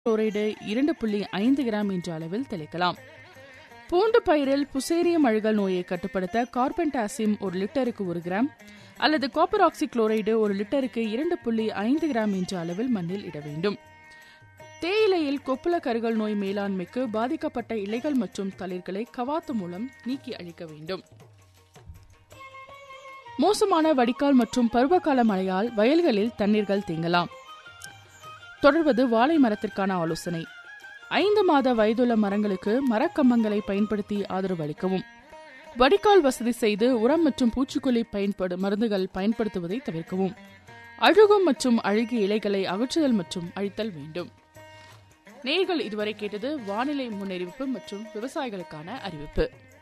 chloride இரண்டு புள்ளி ஐந்து கிராம் என்ற அளவில் தெளிக்கலாம் பூண்டு பயிரில் புசேரியம் அழுகல் நோயை கட்டுப்படுத்த கார்பன்டாசிம் ஒரு லிட்டருக்கு ஒரு கிராம் அல்லது காப்பர் ஆக்சி குளோரைடு ஒரு லிட்டருக்கு இரண்டு புள்ளி ஐந்து கிராம் என்ற அளவில் மண்ணில் இட வேண்டும் தேயிலையில் கொப்புள கருகல் நோய் மேலாண்மைக்கு பாதிக்கப்பட்ட இலைகள் மற்றும் தளிர்களை கவாத்து மூலம் நீக்கி அளிக்க வேண்டும் மோசமான வடிகால் மற்றும் பருவகால மழையால் வயல்களில் தண்ணீர்கள் தேங்கலாம் தொடர்வது வாழை மரத்திற்கான ஆலோசனை ஐந்து மாத வயதுள்ள மரங்களுக்கு மரக்கம்பங்களை பயன்படுத்தி ஆதரவு அளிக்கவும் வடிகால் வசதி செய்து உரம் மற்றும் பூச்சிக்கொல்லி பயன்படு மருந்துகள் பயன்படுத்துவதை தவிர்க்கவும் அழுகும் மற்றும் அழுகிய இலைகளை அகற்றுதல் மற்றும் அழித்தல் வேண்டும் நேர்கள் இதுவரை கேட்டது வானிலை முன்னறிவிப்பு மற்றும் விவசாயிகளுக்கான அறிவிப்பு